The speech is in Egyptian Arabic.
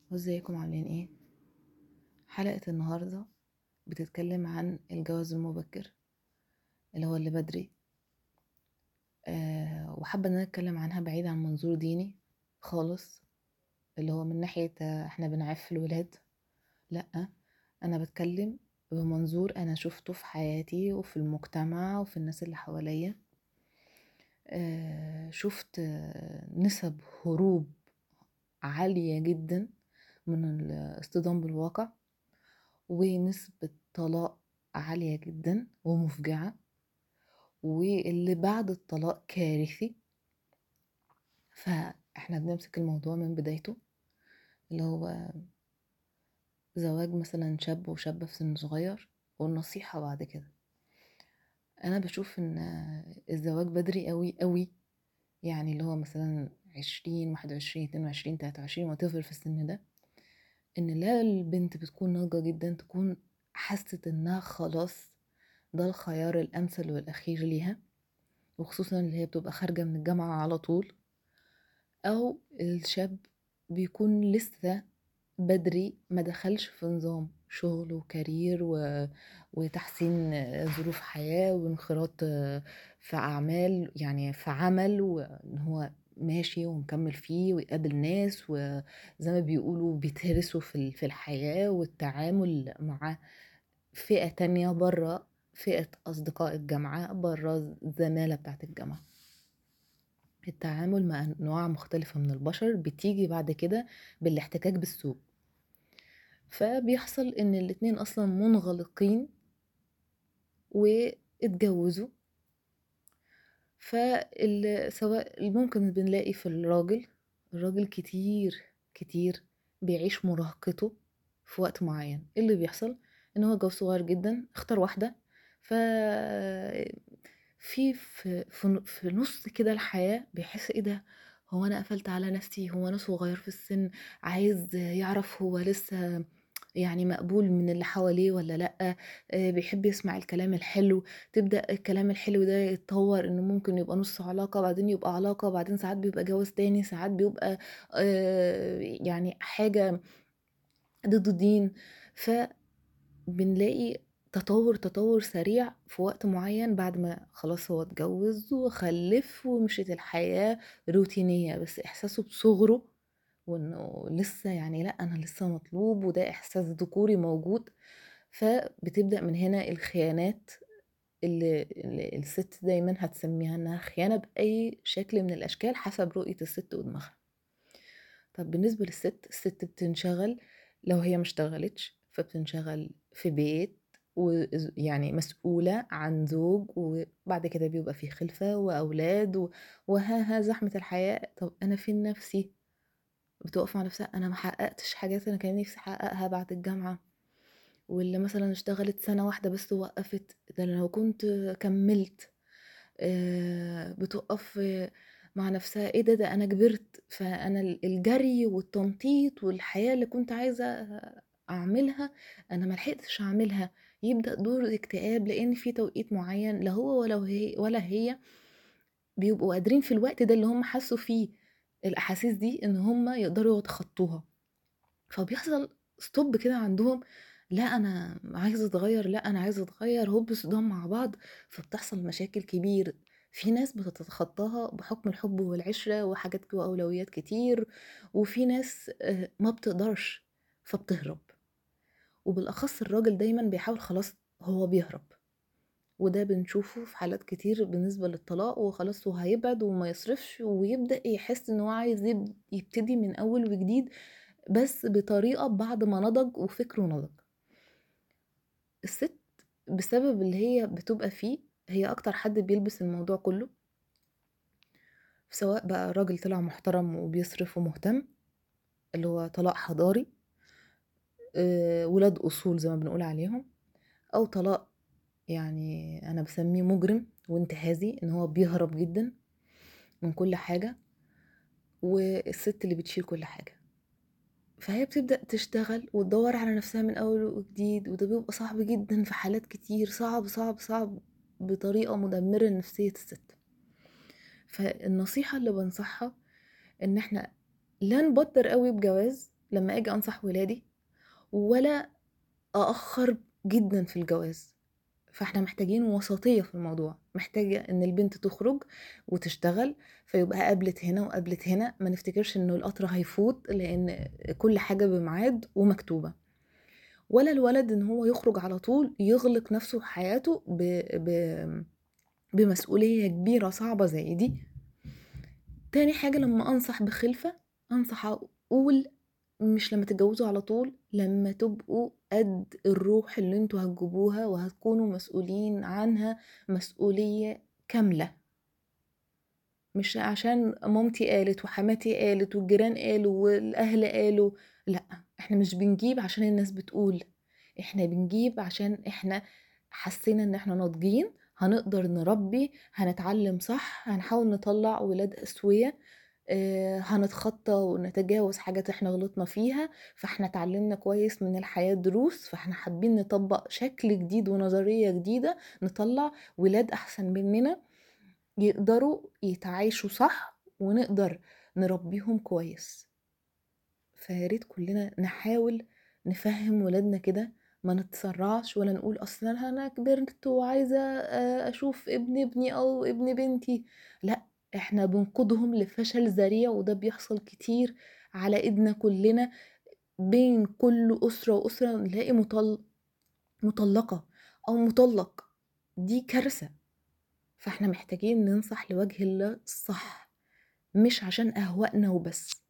وازيكم عاملين ايه حلقة النهاردة بتتكلم عن الجواز المبكر اللي هو اللي بدري أه وحابة ان انا اتكلم عنها بعيد عن منظور ديني خالص اللي هو من ناحية آه، احنا بنعف الولاد لأ انا بتكلم بمنظور انا شفته في حياتي وفي المجتمع وفي الناس اللي حواليا أه شفت آه، نسب هروب عالية جدا من الاصطدام بالواقع ونسبة طلاق عالية جدا ومفجعة واللي بعد الطلاق كارثي فاحنا بنمسك الموضوع من بدايته اللي هو زواج مثلا شاب وشابة في سن صغير والنصيحة بعد كده انا بشوف ان الزواج بدري قوي قوي يعني اللي هو مثلا عشرين واحد وعشرين اتنين وعشرين تلاتة وعشرين وتفر في السن ده ان لا البنت بتكون ناضجة جدا تكون حست انها خلاص ده الخيار الامثل والاخير ليها وخصوصا اللي هي بتبقى خارجة من الجامعة على طول او الشاب بيكون لسه بدري ما دخلش في نظام شغل وكارير و... وتحسين ظروف حياة وانخراط في أعمال يعني في عمل وإن هو ماشي ومكمل فيه ويقابل ناس وزي ما بيقولوا بيتهرسوا في ال- في الحياة والتعامل مع فئة تانية برا فئة أصدقاء الجامعة برا الزمالة بتاعت الجامعة التعامل مع أنواع مختلفة من البشر بتيجي بعد كده بالاحتكاك بالسوق فبيحصل ان الاتنين اصلا منغلقين واتجوزوا فسواء ممكن بنلاقي في الراجل الراجل كتير كتير بيعيش مراهقته في وقت معين إيه اللي بيحصل ان هو جوز صغير جدا اختار واحدة ف في في في في نص كده الحياة بيحس ايه ده هو انا قفلت على نفسي هو انا صغير في السن عايز يعرف هو لسه يعني مقبول من اللي حواليه ولا لأ آه، بيحب يسمع الكلام الحلو تبدأ الكلام الحلو ده يتطور انه ممكن يبقى نص علاقة بعدين يبقى علاقة بعدين ساعات بيبقى جواز تاني ساعات بيبقى آه، يعني حاجة ضد الدين فبنلاقي تطور تطور سريع في وقت معين بعد ما خلاص هو اتجوز وخلف ومشيت الحياة روتينية بس إحساسه بصغره وإنه لسه يعني لأ أنا لسه مطلوب وده إحساس ذكوري موجود فبتبدأ من هنا الخيانات اللي, اللي الست دايما هتسميها إنها خيانة بأي شكل من الأشكال حسب رؤية الست ودماغها طب بالنسبة للست الست بتنشغل لو هي مشتغلتش فبتنشغل في بيت ويعني مسؤولة عن زوج وبعد كده بيبقى في خلفة وأولاد و- وها ها زحمة الحياة طب أنا فين نفسي بتقف مع نفسها أنا محققتش حاجات أنا كان نفسي أحققها بعد الجامعة واللي مثلا اشتغلت سنة واحدة بس وقفت ده أنا لو كنت كملت آه، بتقف آه، مع نفسها ايه ده ده انا كبرت فانا ال- الجري والتنطيط والحياة اللي كنت عايزة اعملها انا ملحقتش اعملها يبدأ دور اكتئاب لان في توقيت معين لا هو ولا هي ولا هي بيبقوا قادرين في الوقت ده اللي هم حسوا فيه الاحاسيس دي ان هم يقدروا يتخطوها فبيحصل ستوب كده عندهم لا انا عايزه اتغير لا انا عايزه اتغير هوب صدام مع بعض فبتحصل مشاكل كبير في ناس بتتخطاها بحكم الحب والعشرة وحاجات وأولويات كتير وفي ناس آه، ما بتقدرش فبتهرب وبالأخص الراجل دايما بيحاول خلاص هو بيهرب وده بنشوفه في حالات كتير بالنسبة للطلاق وخلاص هو هيبعد وما يصرفش ويبدأ يحس ان هو عايز يب- يبتدي من أول وجديد بس بطريقة بعد ما نضج وفكره نضج الست بسبب اللي هي بتبقى فيه هي أكتر حد بيلبس الموضوع كله سواء بقى راجل طلع محترم وبيصرف ومهتم اللي هو طلاق حضاري آه، ولاد أصول زي ما بنقول عليهم أو طلاق يعني أنا بسميه مجرم وانتهازي إن هو بيهرب جدا من كل حاجة والست اللي بتشيل كل حاجة فهي بتبدأ تشتغل وتدور على نفسها من أول وجديد وده بيبقى صعب جدا في حالات كتير صعب صعب صعب بطريقة مدمرة لنفسية الست فالنصيحة اللي بنصحها إن احنا لا نبطر قوي بجواز لمّا آجي أنصح ولادي، ولا أأخّر جدًا في الجواز، فإحنا محتاجين وسطية في الموضوع، محتاجة إن البنت تخرج وتشتغل، فيبقى قابلت هنا وقابلت هنا، ما نفتكرش إنه القطر هيفوت لإن كل حاجة بميعاد ومكتوبة، ولا الولد إن هو يخرج على طول يغلق نفسه في حياته ب ب بمسؤولية كبيرة صعبة زي دي. تاني حاجة لمّا أنصح بخِلفة، أنصح أقول مش لمّا تتجوزوا على طول، لمّا تبقوا قد الروح اللي أنتم هتجيبوها وهتكونوا مسؤولين عنها مسؤولية كاملة. مش عشان مامتي قالت وحماتي قالت والجيران قالوا والأهل قالوا، لأ، إحنا مش بنجيب عشان الناس بتقول، إحنا بنجيب عشان إحنا حسينا إن إحنا ناضجين، هنقدر نربي، هنتعلم صح، هنحاول نطلّع ولاد أسوية، آآ هنتخطى ونتجاوز حاجات إحنا غلطنا فيها، فإحنا اتعلمنا كويس من الحياة دروس، فإحنا حابين نطبّق شكل جديد ونظرية جديدة، نطلّع ولاد أحسن مننا، يقدروا يتعايشوا صح، ونقدر نربيهم كويس. فيا ريت كلنا نحاول نفهّم ولادنا كده، ما نتسرعش ولا نقول أصل أنا أنا كبرت وعايزة آآ أشوف ابن ابني أو ابن بنتي، لأ، إحنا بنقودهم لفشل ذريع وده بيحصل كتير على إيدنا كلنا، بين كل أسرة وأسرة نلاقي مطل مطلقة أو مطلق، دي كارثة. فإحنا محتاجين ننصح لوجه الله الصح، مش عشان أهوائنا وبس.